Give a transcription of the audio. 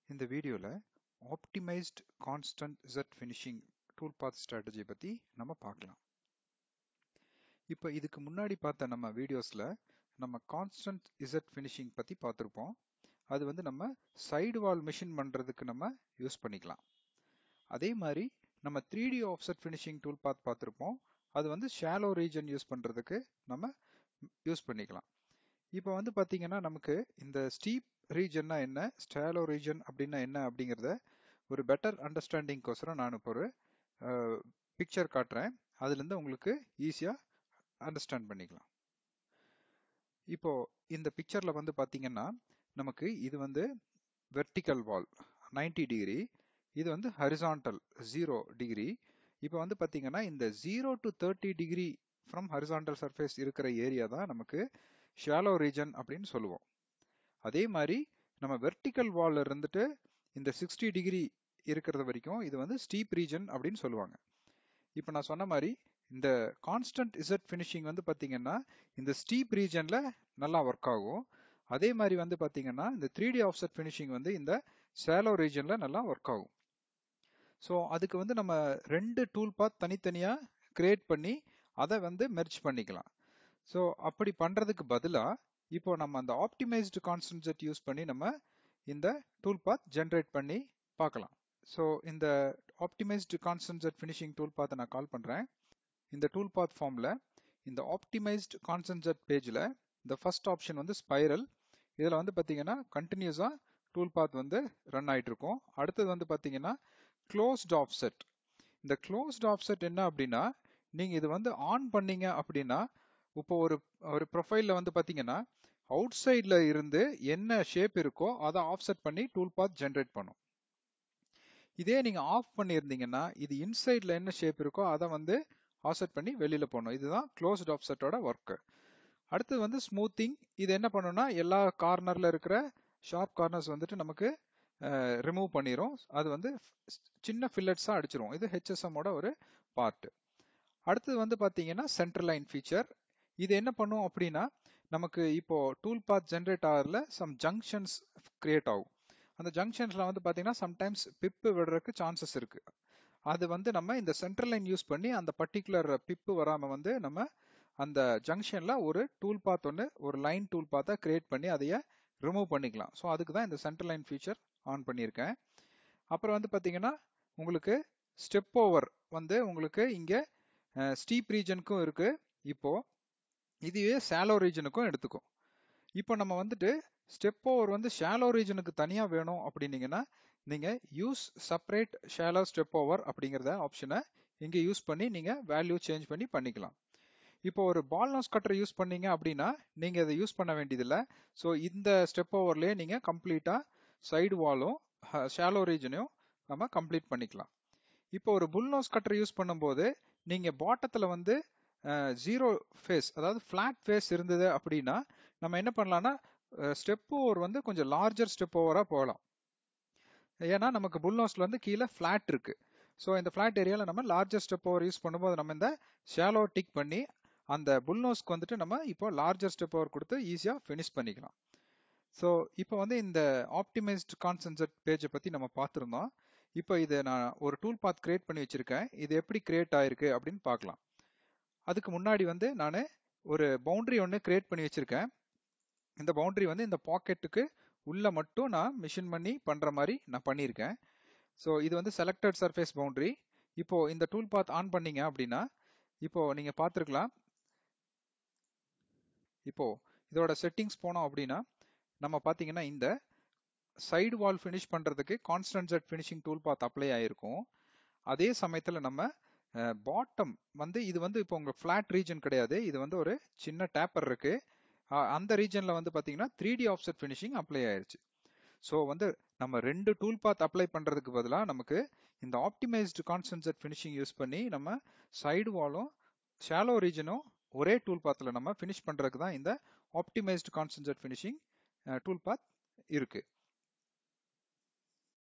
இந்த வீடியோவில் optimized constant Z finishing tool path strategy பற்றி நம்ம பார்க்கலாம் இப்போ இதுக்கு முன்னாடி பார்த்த நம்ம வீடியோஸில் நம்ம கான்ஸ்டன்ட் Z ஃபினிஷிங் பற்றி பார்த்துருப்போம் அது வந்து நம்ம சைடு வால் மிஷின் பண்ணுறதுக்கு நம்ம யூஸ் பண்ணிக்கலாம் அதே மாதிரி நம்ம three D offset finishing tool path பார்த்துருப்போம் அது வந்து ஷாலோ ரீஜன் யூஸ் பண்ணுறதுக்கு நம்ம யூஸ் பண்ணிக்கலாம் இப்போ வந்து பார்த்தீங்கன்னா நமக்கு இந்த ஸ்டீப் ரீஜன்னா என்ன ஸ்டாலோ ரீஜன் அப்படின்னா என்ன அப்படிங்கிறத ஒரு பெட்டர் அண்டர்ஸ்டாண்டிங்கோசரம் நான் இப்போ ஒரு பிக்சர் காட்டுறேன் அதுலேருந்து உங்களுக்கு ஈஸியாக அண்டர்ஸ்டாண்ட் பண்ணிக்கலாம் இப்போ இந்த பிக்சரில் வந்து பார்த்தீங்கன்னா நமக்கு இது வந்து வெர்டிக்கல் வால் நைன்டி டிகிரி இது வந்து ஹரிசாண்டல் ஜீரோ டிகிரி இப்போ வந்து பார்த்தீங்கன்னா இந்த zero to thirty degree from horizontal surface இருக்கிற ஏரியா தான் நமக்கு ஷாலோ ரீஜன் அப்படின்னு சொல்லுவோம் அதே மாதிரி நம்ம வெர்டிக்கல் வால் இருந்துட்டு இந்த சிக்ஸ்டி டிகிரி இருக்கிறது வரைக்கும் இது வந்து ஸ்டீப் ரீஜன் அப்படின்னு சொல்லுவாங்க இப்போ நான் சொன்ன மாதிரி இந்த கான்ஸ்டன்ட் இசட் ஃபினிஷிங் வந்து பார்த்தீங்கன்னா இந்த ஸ்டீப் ரீஜனில் நல்லா ஒர்க் ஆகும் அதே மாதிரி வந்து பார்த்தீங்கன்னா இந்த த்ரீ டி ஆஃப்செட் ஃபினிஷிங் வந்து இந்த சேலோ ரீஜனில் நல்லா ஒர்க் ஆகும் ஸோ அதுக்கு வந்து நம்ம ரெண்டு டூல் பாத் தனித்தனியாக கிரியேட் பண்ணி அதை வந்து மெர்ச் பண்ணிக்கலாம் ஸோ அப்படி பண்ணுறதுக்கு பதிலாக இப்போ நம்ம அந்த ஆப்டிமைஸ்டு கான்சன்ட்ரேட் யூஸ் பண்ணி நம்ம இந்த டூல் பாத் ஜென்ரேட் பண்ணி பார்க்கலாம் ஸோ இந்த ஆப்டிமைஸ்டு கான்சன்ட்ரேட் ஃபினிஷிங் டூல் பாத்தை நான் கால் பண்ணுறேன் இந்த டூல் பாத் ஃபார்மில் இந்த ஆப்டிமைஸ்டு கான்சன்ட்ரேட் பேஜில் இந்த ஃபர்ஸ்ட் ஆப்ஷன் வந்து ஸ்பைரல் இதில் வந்து பார்த்தீங்கன்னா கண்டினியூஸாக டூல் பாத் வந்து ரன் ஆகிட்டு இருக்கும் அடுத்தது வந்து பார்த்தீங்கன்னா க்ளோஸ்ட் ஆஃப்செட் இந்த க்ளோஸ்ட் ஆஃப்செட் என்ன அப்படின்னா நீங்கள் இது வந்து ஆன் பண்ணீங்க அப்படின்னா இப்போ ஒரு ஒரு ப்ரொஃபைலில் வந்து பார்த்தீங்கன்னா அவுட் சைடில் இருந்து என்ன ஷேப் இருக்கோ அதை ஆஃப்செட் பண்ணி டூல் பாத் ஜென்ரேட் பண்ணும் இதே நீங்கள் ஆஃப் பண்ணியிருந்தீங்கன்னா இது இன்சைடில் என்ன ஷேப் இருக்கோ அதை வந்து ஆஃப்செட் பண்ணி வெளியில் போகணும் இதுதான் க்ளோஸ்ட் ஆஃப்செட்டோட ஒர்க்கு அடுத்தது வந்து ஸ்மூத்திங் இது என்ன பண்ணுன்னா எல்லா கார்னரில் இருக்கிற ஷார்ப் கார்னர்ஸ் வந்துட்டு நமக்கு ரிமூவ் பண்ணிடும் அது வந்து சின்ன ஃபில்லட்ஸாக அடிச்சிரும் இது ஹெச்எஸ்எம்மோட ஒரு பார்ட் அடுத்தது வந்து பார்த்தீங்கன்னா சென்ட்ரல் லைன் ஃபீச்சர் இது என்ன பண்ணும் அப்படின்னா நமக்கு இப்போ டூல் பாத் ஜென்ரேட் ஆகிறதுல சம் ஜங்ஷன்ஸ் கிரியேட் ஆகும் அந்த ஜங்ஷன்ஸ்ல வந்து பார்த்தீங்கன்னா சம்டைம்ஸ் பிப்பு விடுறதுக்கு சான்சஸ் இருக்கு அது வந்து நம்ம இந்த சென்ட்ரல் லைன் யூஸ் பண்ணி அந்த பர்டிகுலர் பிப்பு வராம வந்து நம்ம அந்த ஜங்ஷன்ல ஒரு டூல் பாத் ஒன்று ஒரு லைன் டூல் பாத்தை கிரியேட் பண்ணி அதைய ரிமூவ் பண்ணிக்கலாம் ஸோ அதுக்கு தான் இந்த சென்ட்ரல் லைன் ஃபீச்சர் ஆன் பண்ணியிருக்கேன் அப்புறம் வந்து பார்த்தீங்கன்னா உங்களுக்கு ஸ்டெப் ஓவர் வந்து உங்களுக்கு இங்கே ஸ்டீப் ரீஜனுக்கும் இருக்கு இப்போ இதுவே சேலோ ரீஜனுக்கும் எடுத்துக்கும் இப்போ நம்ம வந்துட்டு ஸ்டெப் ஓவர் வந்து ஷாலோ ரீஜனுக்கு தனியாக வேணும் அப்படின்னீங்கன்னா நீங்கள் use separate shallow step over அப்படிங்கிறத ஆப்ஷனை இங்கே யூஸ் பண்ணி நீங்கள் வேல்யூ சேஞ்ச் பண்ணி பண்ணிக்கலாம் இப்போ ஒரு பால் நோஸ் கட்டர் யூஸ் பண்ணீங்க அப்படின்னா நீங்கள் அதை யூஸ் பண்ண வேண்டியதில்லை ஸோ இந்த ஸ்டெப் ஓவர்லேயே நீங்கள் கம்ப்ளீட்டாக சைடு வாலும் ஷாலோ ரீஜனையும் நம்ம கம்ப்ளீட் பண்ணிக்கலாம் இப்போ ஒரு புல் நோஸ் கட்டர் யூஸ் பண்ணும்போது நீங்கள் பாட்டத்தில் வந்து ஜீரோ ஃபேஸ் அதாவது ஃப்ளாட் ஃபேஸ் இருந்தது அப்படின்னா நம்ம என்ன பண்ணலாம்னா ஸ்டெப் ஓவர் வந்து கொஞ்சம் லார்ஜர் ஸ்டெப் ஓவராக போகலாம் ஏன்னா நமக்கு புல் நோஸ்ல வந்து கீழே ஃப்ளாட் இருக்கு ஸோ இந்த ஃப்ளாட் ஏரியாவில் நம்ம லார்ஜர் ஸ்டெப் ஓவர் யூஸ் பண்ணும்போது நம்ம இந்த ஷாலோ டிக் பண்ணி அந்த புல் நோஸ்க்கு வந்துட்டு நம்ம இப்போ லார்ஜர் ஸ்டெப் ஓவர் கொடுத்து ஈஸியாக ஃபினிஷ் பண்ணிக்கலாம் ஸோ இப்போ வந்து இந்த ஆப்டிமைஸ்ட் கான்சன்செட் பேஜை பற்றி நம்ம பார்த்துருந்தோம் இப்போ இதை நான் ஒரு டூல் பாத் கிரியேட் பண்ணி வச்சிருக்கேன் இது எப்படி கிரியேட் ஆயிருக்கு அப்படின்னு பார்க்கலாம் அதுக்கு முன்னாடி வந்து நான் ஒரு பவுண்டரி ஒன்று கிரியேட் பண்ணி வச்சிருக்கேன் இந்த பவுண்டரி வந்து இந்த பாக்கெட்டுக்கு உள்ள மட்டும் நான் மிஷின் பண்ணி பண்ற மாதிரி நான் பண்ணியிருக்கேன் ஸோ இது வந்து செலக்டட் சர்ஃபேஸ் பவுண்டரி இப்போ இந்த டூல் பாத் ஆன் பண்ணீங்க அப்படின்னா இப்போ நீங்க பார்த்துருக்கலாம் இப்போ இதோட செட்டிங்ஸ் போனோம் அப்படின்னா நம்ம பார்த்தீங்கன்னா இந்த சைடு வால் ஃபினிஷ் பண்றதுக்கு constant set finishing tool path apply ஆயிருக்கும் அதே சமயத்தில் நம்ம பாட்டம் வந்து இது வந்து இப்போ உங்க ஃபிளாட் ரீஜன் கிடையாது இது வந்து ஒரு சின்ன டேப்பர் இருக்கு அந்த ரீஜன்ல வந்து பாத்தீங்கன்னா three D offset finishing apply ஆயிருச்சு ஸோ வந்து நம்ம ரெண்டு டூல் பாத் அப்ளை பண்றதுக்கு பதிலாக நமக்கு இந்த ஆப்டிமைஸ்டு கான்சன்ட்ரேட் ஃபினிஷிங் யூஸ் பண்ணி நம்ம சைடு வாலும் ஷாலோ ரீஜனும் ஒரே டூல் பாத்தில் நம்ம ஃபினிஷ் பண்றதுக்கு தான் இந்த optimized concentrate finishing tool path இருக்கு